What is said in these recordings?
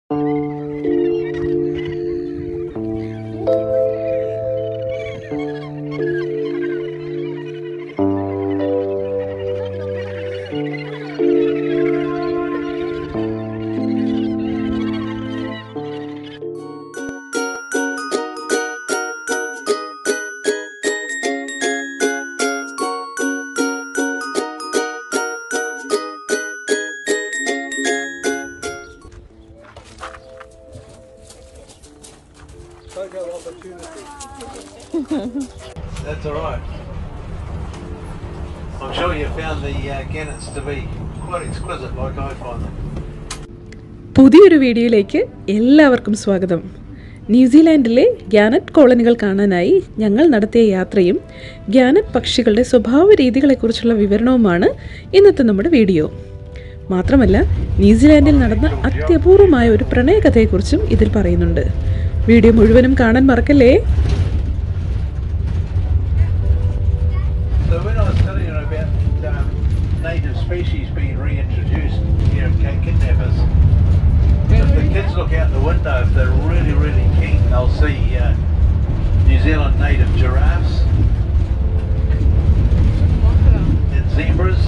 Photo opportunity. That's all right. I'm sure you found the uh, gannets to be quite exquisite, like I find them. പുതിയൊരു വീഡിയോയിലേക്ക് എല്ലാവർക്കും സ്വാഗതം ന്യൂസിലാൻഡിലെ ഗ്യാനറ്റ് കോളനികൾ കാണാനായി ഞങ്ങൾ നടത്തിയ യാത്രയും ഗ്യാനറ്റ് പക്ഷികളുടെ സ്വഭാവ രീതികളെക്കുറിച്ചുള്ള വിവരണവുമാണ് ഇന്നത്തെ നമ്മുടെ വീഡിയോ മാത്രമല്ല ന്യൂസിലാൻഡിൽ നടന്ന അത്യപൂർവമായ ഒരു പ്രണയകഥയെക്കുറിച്ചും ഇതിൽ പറയുന്നുണ്ട് വീഡിയോ മുഴുവനും കാണാൻ മറക്കല്ലേ So when I was telling you about um, native species being reintroduced here at Cape Kidnappers, if the kids look out the window, if they're really, really keen, they'll see uh, New Zealand native giraffes and zebras.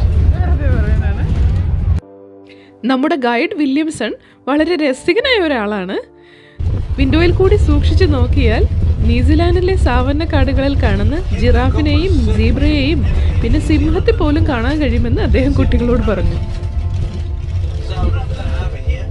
നമ്മുടെ guide Williamson വളരെ രസികനായ ഒരാളാണ് വിൻഡോയിൽ കൂടി സൂക്ഷിച്ചു നോക്കിയാൽ ന്യൂസിലാൻഡിലെ Savanna കാടുകളിൽ കാണുന്ന ജിറാഫിനെയും സീബ്രയെയും പിന്നെ സിംഹത്തെ പോലും കാണാൻ കഴിയുമെന്ന് അദ്ദേഹം കുട്ടികളോട് പറഞ്ഞു Sailed into the harbour here.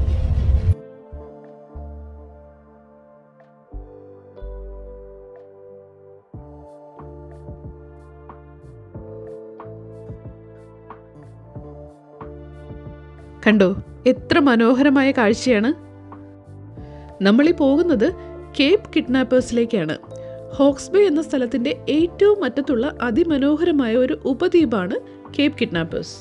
കണ്ടോ എത്ര മനോഹരമായ കാഴ്ചയാണ് നമ്മളീ പോകുന്നത് കേപ്പ് കിഡ്നാപ്പേഴ്സിലേക്കാണ് ഹോക്സ്ബേ എന്ന സ്ഥലത്തിൻ്റെ ഏറ്റവും അറ്റത്തുള്ള അതിമനോഹരമായ ഒരു ഉപദ്വീപാണ് കേപ്പ് കിഡ്നാപ്പേഴ്സ്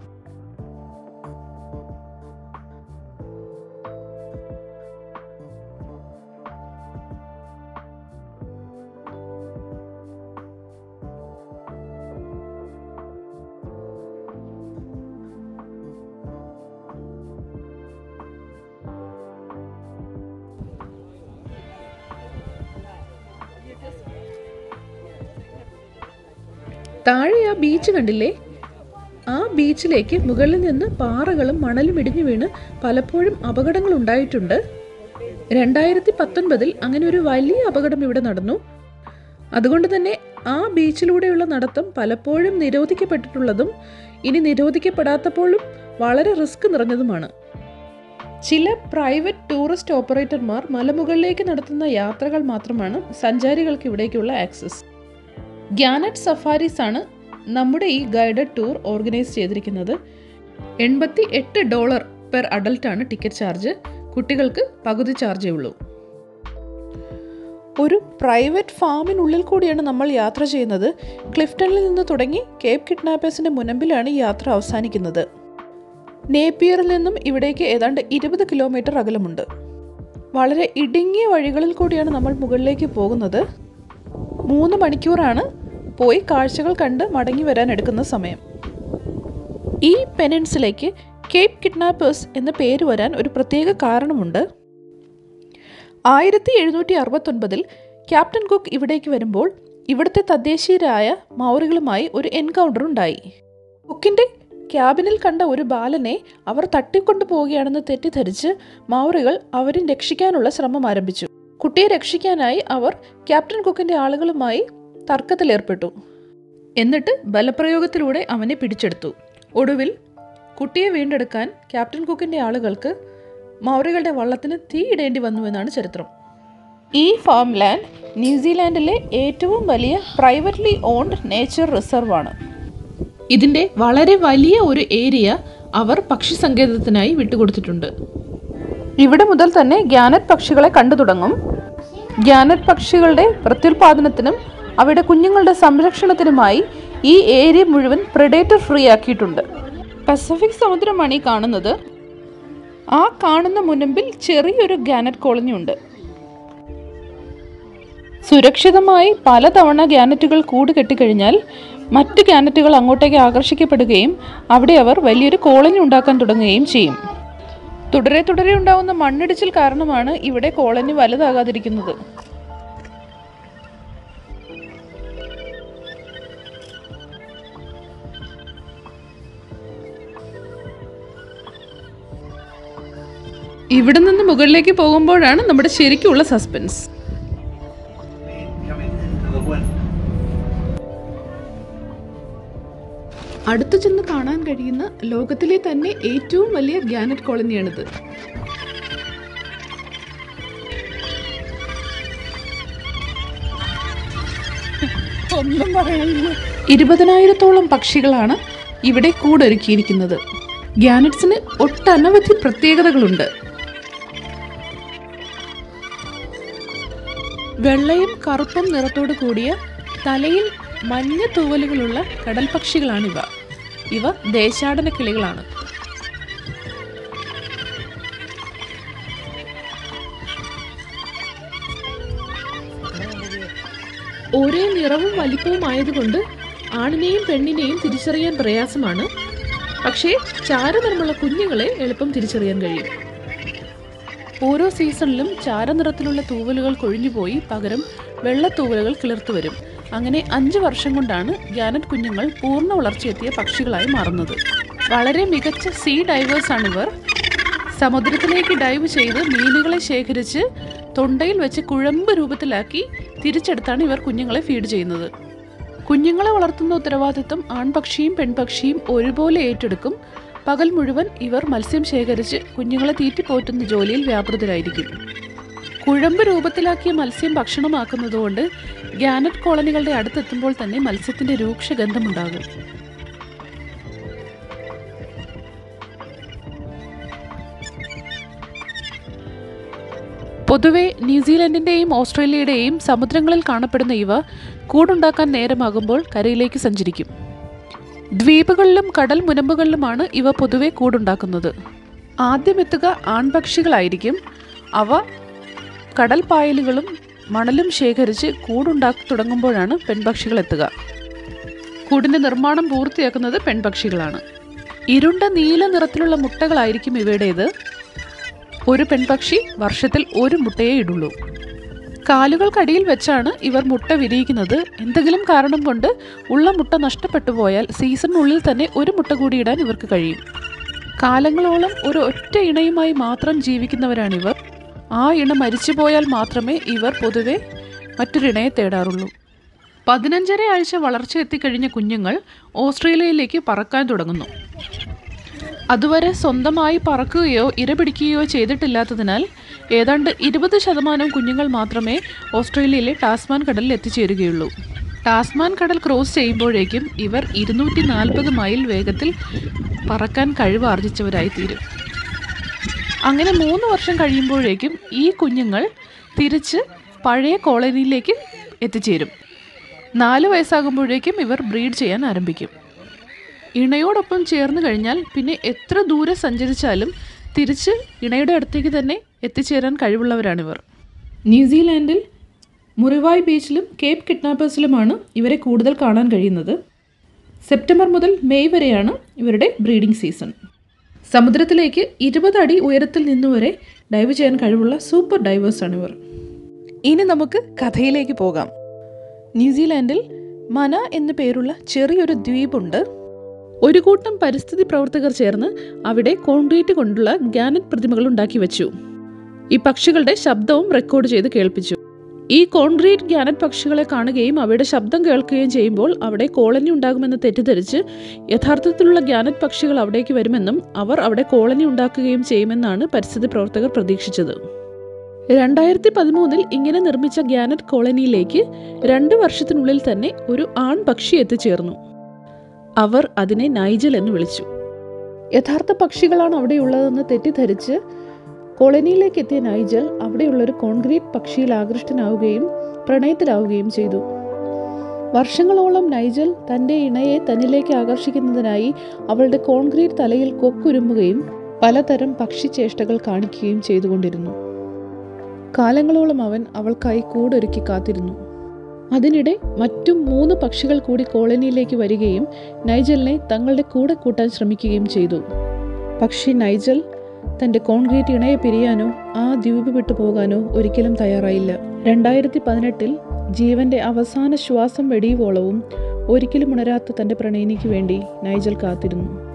താഴെ ആ ബീച്ച് കണ്ടില്ലേ ആ ബീച്ചിലേക്ക് മുകളിൽ നിന്ന് പാറകളും മണലും ഇടിഞ്ഞു വീണ് പലപ്പോഴും അപകടങ്ങൾ ഉണ്ടായിട്ടുണ്ട് രണ്ടായിരത്തി പത്തൊൻപതിൽ അങ്ങനെ ഒരു വലിയ അപകടം ഇവിടെ നടന്നു അതുകൊണ്ട് തന്നെ ആ ബീച്ചിലൂടെയുള്ള നടത്തം പലപ്പോഴും നിരോധിക്കപ്പെട്ടിട്ടുള്ളതും ഇനി നിരോധിക്കപ്പെടാത്തപ്പോഴും വളരെ റിസ്ക് നിറഞ്ഞതുമാണ് ചില പ്രൈവറ്റ് ടൂറിസ്റ്റ് ഓപ്പറേറ്റർമാർ മലമുകളിലേക്ക് നടത്തുന്ന യാത്രകൾ മാത്രമാണ് സഞ്ചാരികൾക്ക് ഇവിടേക്കുള്ള ആക്സസ് ഗ്യാനറ്റ് സഫാരീസ് ആണ് നമ്മുടെ ഈ ഗൈഡഡ് ടൂർ ഓർഗനൈസ് ചെയ്തിരിക്കുന്നത് എൺപത്തി എട്ട് ഡോളർ പെർ അഡൽട്ടാണ് ടിക്കറ്റ് ചാർജ് കുട്ടികൾക്ക് പകുതി ചാർജേ ഉള്ളൂ ഒരു പ്രൈവറ്റ് ഫാമിനുള്ളിൽ കൂടിയാണ് നമ്മൾ യാത്ര ചെയ്യുന്നത് ക്ലിഫ്റ്റണിൽ നിന്ന് തുടങ്ങി കേപ്പ് കിഡ്നാപ്പേഴ്സിന്റെ മുനമ്പിലാണ് ഈ യാത്ര അവസാനിക്കുന്നത് നേപ്പിയറിൽ നിന്നും ഇവിടേക്ക് ഏതാണ്ട് ഇരുപത് കിലോമീറ്റർ അകലമുണ്ട് വളരെ ഇടുങ്ങിയ വഴികളിൽ കൂടിയാണ് നമ്മൾ മുകളിലേക്ക് പോകുന്നത് മൂന്ന് മണിക്കൂറാണ് പോയി കാഴ്ചകൾ കണ്ട് മടങ്ങി വരാൻ എടുക്കുന്ന സമയം ഈ പെനൻസിലേക്ക് കേപ്പ് കിഡ്നാപ്പേഴ്സ് എന്ന പേര് വരാൻ ഒരു പ്രത്യേക കാരണമുണ്ട് ആയിരത്തി എഴുന്നൂറ്റി അറുപത്തൊൻപതിൽ ക്യാപ്റ്റൻ കുക്ക് ഇവിടേക്ക് വരുമ്പോൾ ഇവിടുത്തെ തദ്ദേശീയരായ മൗറികളുമായി ഒരു എൻകൗണ്ടർ ഉണ്ടായി കുക്കിൻ്റെ ക്യാബിനിൽ കണ്ട ഒരു ബാലനെ അവർ തട്ടിക്കൊണ്ടു പോവുകയാണെന്ന് തെറ്റിദ്ധരിച്ച് മൗറികൾ അവരെ രക്ഷിക്കാനുള്ള ശ്രമം ആരംഭിച്ചു കുട്ടിയെ രക്ഷിക്കാനായി അവർ ക്യാപ്റ്റൻ കുക്കിൻ്റെ ആളുകളുമായി തർക്കത്തിലേർപ്പെട്ടു എന്നിട്ട് ബലപ്രയോഗത്തിലൂടെ അവനെ പിടിച്ചെടുത്തു ഒടുവിൽ കുട്ടിയെ വീണ്ടെടുക്കാൻ ക്യാപ്റ്റൻ കുക്കിൻ്റെ ആളുകൾക്ക് മൗര്യകളുടെ വള്ളത്തിന് തീയിടേണ്ടി വന്നുവെന്നാണ് ചരിത്രം ഈ ഫാം ലാൻഡ് ന്യൂസിലാൻഡിലെ ഏറ്റവും വലിയ പ്രൈവറ്റ്ലി ഓൺഡ് നേച്ചർ റിസർവ് ആണ് ഇതിൻ്റെ വളരെ വലിയ ഒരു ഏരിയ അവർ പക്ഷി സങ്കേതത്തിനായി വിട്ടുകൊടുത്തിട്ടുണ്ട് ഇവിടെ മുതൽ തന്നെ ഗ്യാനറ്റ് പക്ഷികളെ കണ്ടു തുടങ്ങും ഗ്യാനറ്റ് പക്ഷികളുടെ പ്രത്യുൽപാദനത്തിനും അവയുടെ കുഞ്ഞുങ്ങളുടെ സംരക്ഷണത്തിനുമായി ഈ ഏരിയ മുഴുവൻ പ്രിഡേറ്റർ ഫ്രീ ആക്കിയിട്ടുണ്ട് പസഫിക് സമുദ്രമാണ് ഈ കാണുന്നത് ആ കാണുന്ന മുനമ്പിൽ ചെറിയൊരു ഗ്യാനറ്റ് കോളനി ഉണ്ട് സുരക്ഷിതമായി പലതവണ ഗ്യാനറ്റുകൾ കൂട് കെട്ടിക്കഴിഞ്ഞാൽ മറ്റ് ഗ്യാനറ്റുകൾ അങ്ങോട്ടേക്ക് ആകർഷിക്കപ്പെടുകയും അവിടെ അവർ വലിയൊരു കോളനി ഉണ്ടാക്കാൻ തുടങ്ങുകയും ചെയ്യും തുടരെ തുടരെ ഉണ്ടാവുന്ന മണ്ണിടിച്ചിൽ കാരണമാണ് ഇവിടെ കോളനി വലുതാകാതിരിക്കുന്നത് ഇവിടെ നിന്ന് മുകളിലേക്ക് പോകുമ്പോഴാണ് നമ്മുടെ ശരിക്കുള്ള suspense coming into the wind. അടുത്തു ചെന്ന് കാണാൻ കഴിയുന്ന ലോകത്തിലെ തന്നെ ഏറ്റവും വലിയ ഗ്യാനറ്റ് കോളനിയാണിത് ഒന്നും പറയാനില്ല ഇരുപതിനായിരത്തോളം പക്ഷികളാണ് ഇവിടെ കൂടൊരുക്കിയിരിക്കുന്നത് ഗ്യാനറ്റ്സിന് ഒട്ടനവധി പ്രത്യേകതകളുണ്ട് വെള്ളയും കറുപ്പും നിറത്തോടു കൂടിയ തലയിൽ മഞ്ഞ തൂവലുകളുള്ള കടൽ പക്ഷികളാണിവ ഇവ ദേശാടന കിളികളാണ് ഒരേ നിറവും വലിപ്പവും ആയതുകൊണ്ട് ആണിനെയും പെണ്ണിനെയും തിരിച്ചറിയാൻ പ്രയാസമാണ് പക്ഷേ ചാരനിറമുള്ള കുഞ്ഞുങ്ങളെ എളുപ്പം തിരിച്ചറിയാൻ കഴിയും ഓരോ സീസണിലും ചാരനിറത്തിലുള്ള തൂവലുകൾ കൊഴിഞ്ഞുപോയി പകരം വെള്ളത്തൂവലുകൾ കിളിർത്തു വരും അങ്ങനെ അഞ്ച് വർഷം കൊണ്ടാണ് ഗ്യാനറ്റ് കുഞ്ഞുങ്ങൾ പൂർണ്ണ വളർച്ചയെത്തിയ പക്ഷികളായി മാറുന്നത് വളരെ മികച്ച സീ ഡൈവേഴ്സാണിവർ സമുദ്രത്തിലേക്ക് ഡൈവ് ചെയ്ത് മീനുകളെ ശേഖരിച്ച് തൊണ്ടയിൽ വെച്ച് കുഴമ്പ് രൂപത്തിലാക്കി തിരിച്ചെടുത്താണ് ഇവർ കുഞ്ഞുങ്ങളെ ഫീഡ് ചെയ്യുന്നത് കുഞ്ഞുങ്ങളെ വളർത്തുന്ന ഉത്തരവാദിത്വം ആൺപക്ഷിയും പെൺപക്ഷിയും ഒരുപോലെ ഏറ്റെടുക്കും പകൽ മുഴുവൻ ഇവർ മത്സ്യം ശേഖരിച്ച് കുഞ്ഞുങ്ങളെ തീറ്റിപ്പോറ്റുന്ന ജോലിയിൽ വ്യാപൃതരായിരിക്കും കുഴമ്പ് രൂപത്തിലാക്കിയ മത്സ്യം ഭക്ഷണമാക്കുന്നതുകൊണ്ട് ഗ്യാനറ്റ് കോളനികളുടെ അടുത്തെത്തുമ്പോൾ തന്നെ മത്സ്യത്തിന്റെ രൂക്ഷഗന്ധമുണ്ടാകും പൊതുവെ ന്യൂസിലൻഡിന്റെയും ഓസ്ട്രേലിയയുടെയും സമുദ്രങ്ങളിൽ കാണപ്പെടുന്ന ഇവ കൂടുണ്ടാക്കാൻ നേരമാകുമ്പോൾ കരയിലേക്ക് സഞ്ചരിക്കും ദ്വീപുകളിലും കടൽ മുനമ്പുകളിലുമാണ് ഇവ പൊതുവെ കൂടുണ്ടാക്കുന്നത് ആദ്യമെത്തുക ആൺപക്ഷികളായിരിക്കും അവ കടൽ പായലുകളും മണലും ശേഖരിച്ച് കൂടുണ്ടാക്കി തുടങ്ങുമ്പോഴാണ് പെൺപക്ഷികൾ എത്തുക കൂടിന്റെ നിർമ്മാണം പൂർത്തിയാക്കുന്നത് പെൺപക്ഷികളാണ് ഇരുണ്ട നീല നിറത്തിലുള്ള മുട്ടകളായിരിക്കും ഇവയുടേത് ഒരു പെൺപക്ഷി വർഷത്തിൽ ഒരു മുട്ടയേ ഇടുള്ളൂ കാലുകൾക്കടിയിൽ വെച്ചാണ് ഇവർ മുട്ട വിരിയിക്കുന്നത് എന്തെങ്കിലും കാരണം കൊണ്ട് ഉള്ള മുട്ട നഷ്ടപ്പെട്ടു പോയാൽ സീസണിനുള്ളിൽ തന്നെ ഒരു മുട്ട കൂടി ഇടാൻ ഇവർക്ക് കഴിയും കാലങ്ങളോളം ഒരു ഒറ്റ ഇണയുമായി മാത്രം ജീവിക്കുന്നവരാണിവർ ആ ഇണ മരിച്ചുപോയാൽ മാത്രമേ ഇവർ പൊതുവെ മറ്റൊരിണയെ തേടാറുള്ളൂ പതിനഞ്ചര ആഴ്ച വളർച്ച എത്തിക്കഴിഞ്ഞ കുഞ്ഞുങ്ങൾ ഓസ്ട്രേലിയയിലേക്ക് പറക്കാൻ തുടങ്ങുന്നു അതുവരെ സ്വന്തമായി പറക്കുകയോ ഇരപിടിക്കുകയോ ചെയ്തിട്ടില്ലാത്തതിനാൽ ഏതാണ്ട് ഇരുപത് ശതമാനം കുഞ്ഞുങ്ങൾ മാത്രമേ ഓസ്ട്രേലിയയിലെ ടാസ്മാൻ കടലിൽ എത്തിച്ചേരുകയുള്ളൂ ടാസ്മാൻ കടൽ ക്രോസ് ചെയ്യുമ്പോഴേക്കും ഇവർ ഇരുന്നൂറ്റി നാൽപ്പത് മൈൽ വേഗത്തിൽ പറക്കാൻ കഴിവാർജിച്ചവരായി തീരും അങ്ങനെ മൂന്ന് വർഷം കഴിയുമ്പോഴേക്കും ഈ കുഞ്ഞുങ്ങൾ തിരിച്ച് പഴയ കോളനിയിലേക്ക് എത്തിച്ചേരും നാല് വയസ്സാകുമ്പോഴേക്കും ഇവർ ബ്രീഡ് ചെയ്യാൻ ആരംഭിക്കും ഇണയോടൊപ്പം ചേർന്ന് കഴിഞ്ഞാൽ പിന്നെ എത്ര ദൂരെ സഞ്ചരിച്ചാലും തിരിച്ച് ഇണയുടെ അടുത്തേക്ക് തന്നെ എത്തിച്ചേരാൻ കഴിവുള്ളവരാണിവർ ന്യൂസിലാൻഡിൽ മുറിവായ് ബീച്ചിലും കേപ്പ് കിഡ്നാപ്പേഴ്സിലുമാണ് ഇവരെ കൂടുതൽ കാണാൻ കഴിയുന്നത് സെപ്റ്റംബർ മുതൽ മെയ് വരെയാണ് ഇവരുടെ ബ്രീഡിംഗ് സീസൺ സമുദ്രത്തിലേക്ക് ഇരുപത് അടി ഉയരത്തിൽ നിന്നുവരെ ഡൈവ് ചെയ്യാൻ കഴിവുള്ള സൂപ്പർ ഡൈവേഴ്സാണ് ഇവർ ഇനി നമുക്ക് കഥയിലേക്ക് പോകാം ന്യൂസിലാൻഡിൽ മന എന്നു പേരുള്ള ചെറിയൊരു ദ്വീപുണ്ട് ഒരു കൂട്ടം പരിസ്ഥിതി പ്രവർത്തകർ ചേർന്ന് അവിടെ കോൺക്രീറ്റ് കൊണ്ടുള്ള ഗ്യാനറ്റ് പ്രതിമകൾ ഉണ്ടാക്കി വെച്ചു ഈ പക്ഷികളുടെ ശബ്ദവും റെക്കോർഡ് ചെയ്ത് കേൾപ്പിച്ചു ഈ കോൺക്രീറ്റ് ഗ്യാനറ്റ് പക്ഷികളെ കാണുകയും അവയുടെ ശബ്ദം കേൾക്കുകയും ചെയ്യുമ്പോൾ അവിടെ കോളനി ഉണ്ടാകുമെന്ന് തെറ്റിദ്ധരിച്ച് യഥാർത്ഥത്തിലുള്ള ഗ്യാനറ്റ് പക്ഷികൾ അവിടേക്ക് വരുമെന്നും അവർ അവിടെ കോളനി ഉണ്ടാക്കുകയും ചെയ്യുമെന്നാണ് പരിസ്ഥിതി പ്രവർത്തകർ പ്രതീക്ഷിച്ചത് രണ്ടായിരത്തി പതിമൂന്നിൽ ഇങ്ങനെ നിർമ്മിച്ച ഗ്യാനറ്റ് കോളനിയിലേക്ക് രണ്ട് വർഷത്തിനുള്ളിൽ തന്നെ ഒരു ആൺ പക്ഷി എത്തിച്ചേർന്നു അവർ അതിനെ നൈജൽ എന്ന് വിളിച്ചു യഥാർത്ഥ പക്ഷികളാണ് അവിടെയുള്ളതെന്ന് തെറ്റിദ്ധരിച്ച് കോളനിയിലേക്ക് എത്തിയ നൈജൽ അവിടെയുള്ളൊരു കോൺക്രീറ്റ് പക്ഷിയിൽ ആകൃഷ്ടനാവുകയും പ്രണയത്തിലാവുകയും ചെയ്തു വർഷങ്ങളോളം നൈജൽ തൻ്റെ ഇണയെ തന്നിലേക്ക് ആകർഷിക്കുന്നതിനായി അവളുടെ കോൺക്രീറ്റ് തലയിൽ കൊക്കുരുമ്പുകയും പലതരം പക്ഷിചേഷ്ടകൾ കാണിക്കുകയും ചെയ്തുകൊണ്ടിരുന്നു കാലങ്ങളോളം അവൻ അവൾക്കായി കൂടൊരുക്കി കാത്തിരുന്നു അതിനിടെ മറ്റു മൂന്ന് പക്ഷികൾ കൂടി കോളനിയിലേക്ക് വരികയും നൈജലിനെ തങ്ങളുടെ കൂടെ കൂട്ടാൻ ശ്രമിക്കുകയും ചെയ്തു പക്ഷി നൈജൽ തൻ്റെ കോൺക്രീറ്റ് ഇണയെ പിരിയാനോ ആ ദ്വീപ് വിട്ടു പോകാനോ ഒരിക്കലും തയ്യാറായില്ല രണ്ടായിരത്തി പതിനെട്ടിൽ ജീവന്റെ അവസാന ശ്വാസം വെടിയുവോളവും ഒരിക്കലും ഉണരാത്ത തൻ്റെ പ്രണയിനിക്ക് വേണ്ടി നൈജൽ കാത്തിരുന്നു